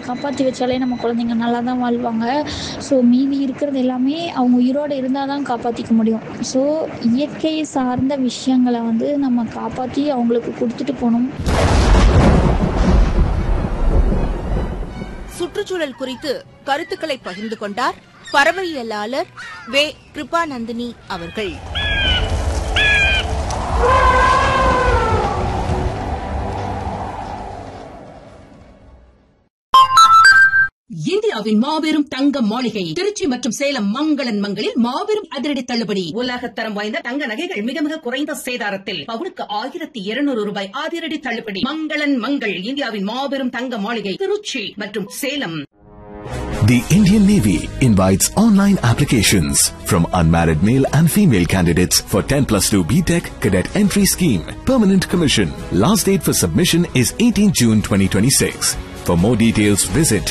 காப்பாற்றி வச்சாலே நம்ம குழந்தைங்க நல்லா தான் வாழ்வாங்க ஸோ மீதி இருக்கிறது எல்லாமே அவங்க உயிரோடு இருந்தால் தான் காப்பாற்றிக்க முடியும் ஸோ இயற்கை சார்ந்த விஷயங்களை வந்து நம்ம காப்பாற்றி அவங்களுக்கு கொடுத்துட்டு போகணும் சுற்றுச்சூழல் குறித்து கருத்துக்களை பகிர்ந்து கொண்டார் பறவையியலாளர் வே கிருபாநந்தினி அவர்கள் இந்தியாவின் மாபெரும் தங்க மாளிகை திருச்சி மற்றும் சேலம் மங்களன் மங்களில் மாபெரும் அதிரடி தள்ளுபடி உலகத்தரம் வாய்ந்த தங்க நகைகள் மிக மிக குறைந்த சேதாரத்தில் பவுனுக்கு ஆயிரத்தி இருநூறு ரூபாய் அதிரடி தள்ளுபடி மங்களன் மங்கள் இந்தியாவின் மாபெரும் தங்க மாளிகை திருச்சி மற்றும் Salem The Indian Navy invites online applications from unmarried male and female candidates for 10 plus 2 BTEC cadet entry scheme. Permanent commission. Last date for submission is 18 June 2026. For more details, visit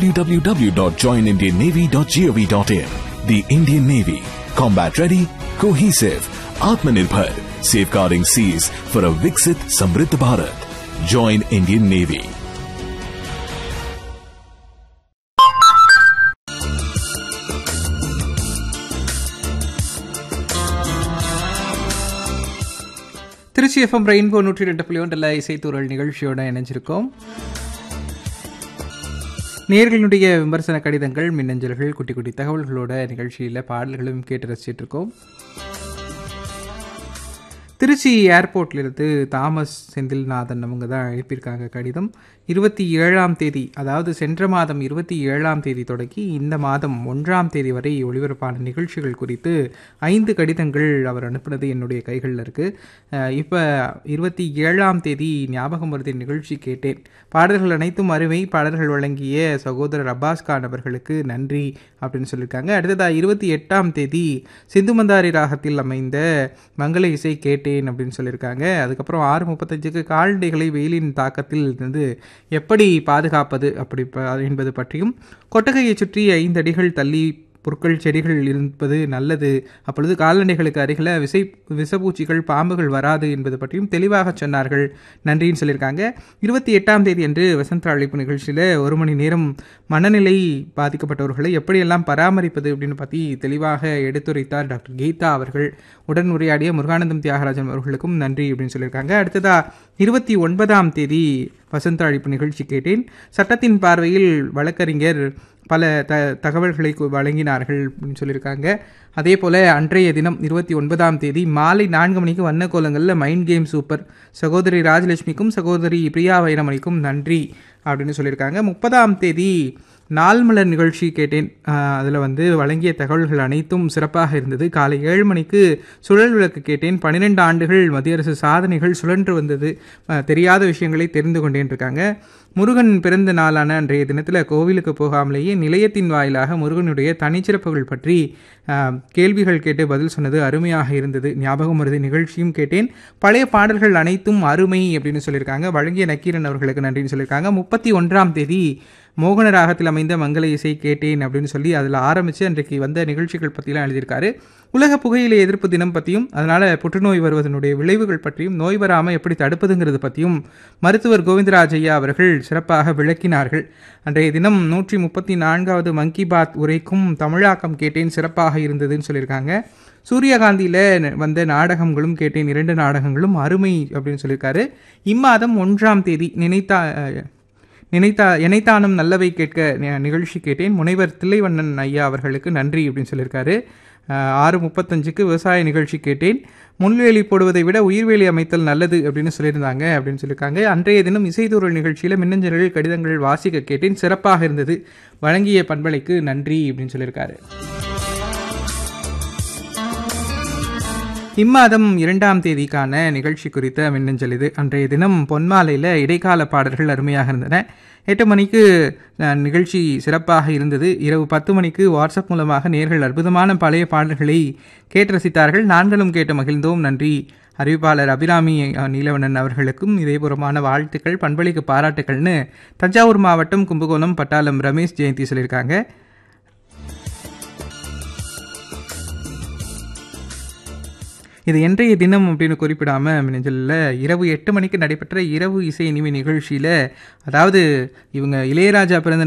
www.joinindiannavy.gov.in. The Indian Navy. Combat ready, cohesive, Atmanirbhar, safeguarding seas for a Viksit Samriddh Bharat. Join Indian Navy. Trichy FM rainbow நூற்றி ரெண்டு புள்ளி ஒன்றில் இசைத்தூரல் நிகழ்ச்சியோட இணைஞ்சிருக்கோம் நேர்களுடைய விமர்சன கடிதங்கள் மின்னஞ்சல்கள் குட்டி குட்டி தகவல்களோட நிகழ்ச்சியில் பாடல்களும் கேட்டு ரசிச்சிட்டு இருக்கோம் திருச்சி ஏர்போர்ட்லேருந்து தாமஸ் செந்தில்நாதன் அவங்க தான் அனுப்பியிருக்காங்க கடிதம் இருபத்தி ஏழாம் தேதி அதாவது சென்ற மாதம் இருபத்தி ஏழாம் தேதி தொடங்கி இந்த மாதம் ஒன்றாம் தேதி வரை ஒளிபரப்பான நிகழ்ச்சிகள் குறித்து ஐந்து கடிதங்கள் அவர் அனுப்புனது என்னுடைய கைகளில் இருக்குது இப்போ இருபத்தி ஏழாம் தேதி ஞாபகம் வருது நிகழ்ச்சி கேட்டேன் பாடல்கள் அனைத்தும் அருமை பாடல்கள் வழங்கிய சகோதரர் அப்பாஸ் கான் அவர்களுக்கு நன்றி அப்படின்னு சொல்லியிருக்காங்க அடுத்ததாக இருபத்தி எட்டாம் தேதி சிந்து மந்தாரி ராகத்தில் அமைந்த மங்கள இசை கேட்டேன் அப்படின்னு சொல்லியிருக்காங்க அதுக்கப்புறம் ஆறு முப்பத்தஞ்சுக்கு கால்நடைகளை வெயிலின் தாக்கத்தில் இருந்து எப்படி பாதுகாப்பது அப்படி ப- என்பது பற்றியும் கொட்டகையை சுற்றி ஐந்து அடிகள் தள்ளி புற்கள் செடிகள் இருப்பது நல்லது அப்பொழுது கால்நடைகளுக்கு அருகில் விசை விஷப்பூச்சிகள் பாம்புகள் வராது என்பது பற்றியும் தெளிவாக சொன்னார்கள் நன்றின்னு சொல்லியிருக்காங்க இருபத்தி எட்டாம் தேதி அன்று வசந்த அழைப்பு நிகழ்ச்சியில் ஒரு மணி நேரம் மனநிலை பாதிக்கப்பட்டவர்களை எப்படியெல்லாம் பராமரிப்பது அப்படின்னு பற்றி தெளிவாக எடுத்துரைத்தார் டாக்டர் கீதா அவர்கள் உடன் உரையாடிய முருகானந்தம் தியாகராஜன் அவர்களுக்கும் நன்றி அப்படின்னு சொல்லியிருக்காங்க அடுத்ததா இருபத்தி ஒன்பதாம் தேதி வசந்த அழைப்பு நிகழ்ச்சி கேட்டேன் சட்டத்தின் பார்வையில் வழக்கறிஞர் பல த தகவல்களை கு- வழங்கினார்கள் அப்படின்னு சொல்லியிருக்காங்க அதே போல் அன்றைய தினம் இருபத்தி ஒன்பதாம் தேதி மாலை நான்கு மணிக்கு வண்ண கோலங்களில் மைண்ட் கேம் சூப்பர் சகோதரி ராஜலட்சுமிக்கும் சகோதரி பிரியா வைரமணிக்கும் நன்றி அப்படின்னு சொல்லியிருக்காங்க முப்பதாம் தேதி நாள்மலர் நிகழ்ச்சி கேட்டேன் அதில் வந்து வழங்கிய தகவல்கள் அனைத்தும் சிறப்பாக இருந்தது காலை ஏழு மணிக்கு சுழல் விளக்கு கேட்டேன் பன்னிரெண்டு ஆண்டுகள் மத்திய அரசு சாதனைகள் சுழன்று வந்தது அஹ், தெரியாத விஷயங்களை தெரிந்து கொண்டேன் இருக்காங்க முருகன் பிறந்த நாளான அன்றைய தினத்தில் கோவிலுக்கு போகாமலேயே நிலையத்தின் வாயிலாக முருகனுடைய தனிச்சிறப்புகள் பற்றி அஹ், கேள்விகள் கேட்டு பதில் சொன்னது அருமையாக இருந்தது ஞாபகம் வருது நிகழ்ச்சியும் கேட்டேன் பழைய பாடல்கள் அனைத்தும் அருமை அப்படின்னு சொல்லியிருக்காங்க வழங்கிய நக்கீரன் அவர்களுக்கு நன்றின்னு சொல்லியிருக்காங்க முப்பத்தி ஒன்றாம் தேதி மோகன ராகத்தில் அமைந்த மங்கள இசை கேட்டேன் அப்படின்னு சொல்லி அதில் ஆரம்பித்து அன்றைக்கு வந்த நிகழ்ச்சிகள் பற்றிலாம் எழுதியிருக்காரு உலக புகையிலை எதிர்ப்பு தினம் பற்றியும் அதனால் புற்றுநோய் வருவதனுடைய விளைவுகள் பற்றியும் நோய் வராமல் எப்படி தடுப்பதுங்கிறது பற்றியும் மருத்துவர் கோவிந்தராஜ் ஐயா அவர்கள் சிறப்பாக விளக்கினார்கள் அன்றைய தினம் நூற்றி முப்பத்தி நான்காவது மங்கி பாத் உரைக்கும் தமிழாக்கம் கேட்டேன் சிறப்பாக இருந்ததுன்னு சொல்லியிருக்காங்க சூரியகாந்தியில் வந்த நாடகங்களும் கேட்டேன் இரண்டு நாடகங்களும் அருமை அப்படின்னு சொல்லியிருக்காரு இம்மாதம் ஒன்றாம் தேதி நினைத்தா நினைத்தா எனைத்தானும் நல்லவை கேட்க நி- நிகழ்ச்சி கேட்டேன் முனைவர் தில்லைவண்ணன் ஐயா அவர்களுக்கு நன்றி அப்படின்னு சொல்லியிருக்காரு அஹ், ஆறு முப்பத்தஞ்சுக்கு விவசாய நிகழ்ச்சி கேட்டேன் முள்வேலி போடுவதை விட உயிர்வேலி அமைத்தல் நல்லது அப்படின்னு சொல்லியிருந்தாங்க அப்படின்னு சொல்லியிருக்காங்க அன்றைய தினம் இசைத்தூரல் நிகழ்ச்சியில் மின்னஞ்சல்கள் கடிதங்கள் வாசிக்க கேட்டேன் சிறப்பாக இருந்தது வழங்கிய பண்பலைக்கு நன்றி அப்படின்னு சொல்லியிருக்காரு இம்மாதம் இரண்டாம் தேதிக்கான நிகழ்ச்சி குறித்த மின்னஞ்சல் இது அன்றைய தினம் பொன்மாலையில் இடைக்கால பாடல்கள் அருமையாக இருந்தன எட்டு மணிக்கு அஹ், நிகழ்ச்சி சிறப்பாக இருந்தது இரவு பத்து மணிக்கு வாட்ஸ்அப் மூலமாக நேர்கள் அற்புதமான பழைய பாடல்களை கேட்டு ரசித்தார்கள் நான்களும் கேட்டு மகிழ்ந்தோம் நன்றி அறிவிப்பாளர் அபிராமி அஹ், நீலவண்ணன் அவர்களுக்கும் இதேபுறமான வாழ்த்துக்கள் பண்பளிக்கு பாராட்டுக்கள்னு தஞ்சாவூர் மாவட்டம் கும்பகோணம் பட்டாளம் ரமேஷ் ஜெயந்தி சொல்லியிருக்காங்க இது என்றைய தினம் அப்படின்னு குறிப்பிடாம மின்னஞ்சலில் இரவு எட்டு மணிக்கு நடைபெற்ற இரவு இசை இனிமை நிகழ்ச்சியில் அதாவது இவங்க இளையராஜா பிறந்த